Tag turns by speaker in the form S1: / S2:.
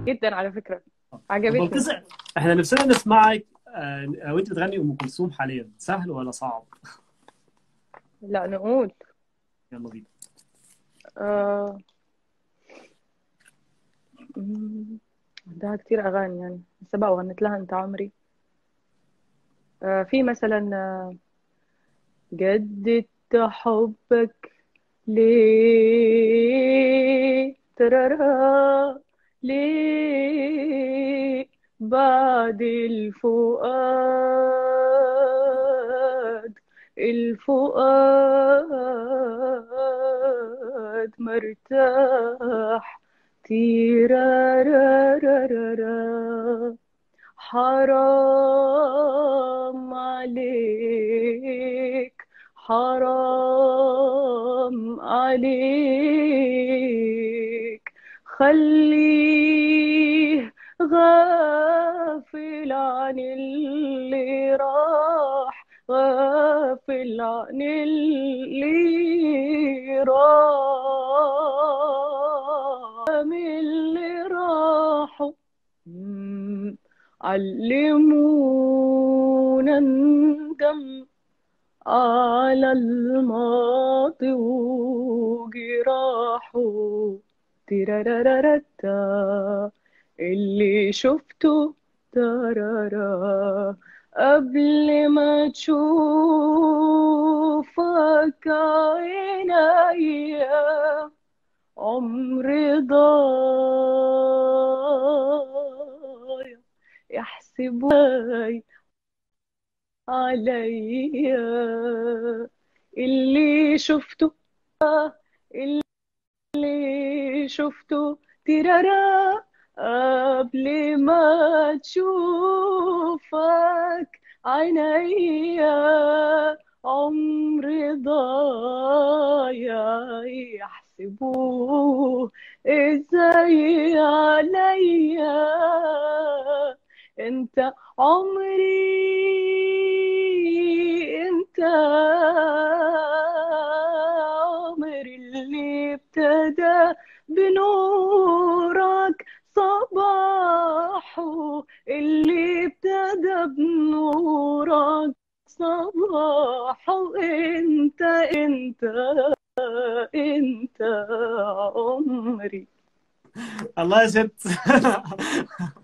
S1: جدا على فكره
S2: طب
S1: عجبتني
S2: بلقيس احنا نفسنا نسمعك آه، وانت بتغني ام كلثوم حاليا سهل ولا صعب؟
S1: لا نقول
S2: يلا بينا
S1: آه... مم، عندها كتير اغاني يعني لسه بقى وغنت لها انت عمري آه في مثلا آه، جددت حبك ليه ترارا ليه بعد الفؤاد الفؤاد مرتاح تيرارارارا حرام عليك حرام عليك خليه غافل عن اللي راح غافل عن اللي راح من اللي راحوا مم. علمونا ندم على الماضي وجراحه تيرارارارتا اللي شفته ترارا قبل ما تشوفك عينيا عمري ضايع يحسبوي عليا اللي شفته اللي شفته ترارا قبل ما تشوفك عينيا عمري ضايع يحسبوه ازاي عليا انت عمري انت عمري اللي ابتدى بنورك صباحه اللي ابتدى بنورك صباحه انت انت انت عمري
S2: الله يا ست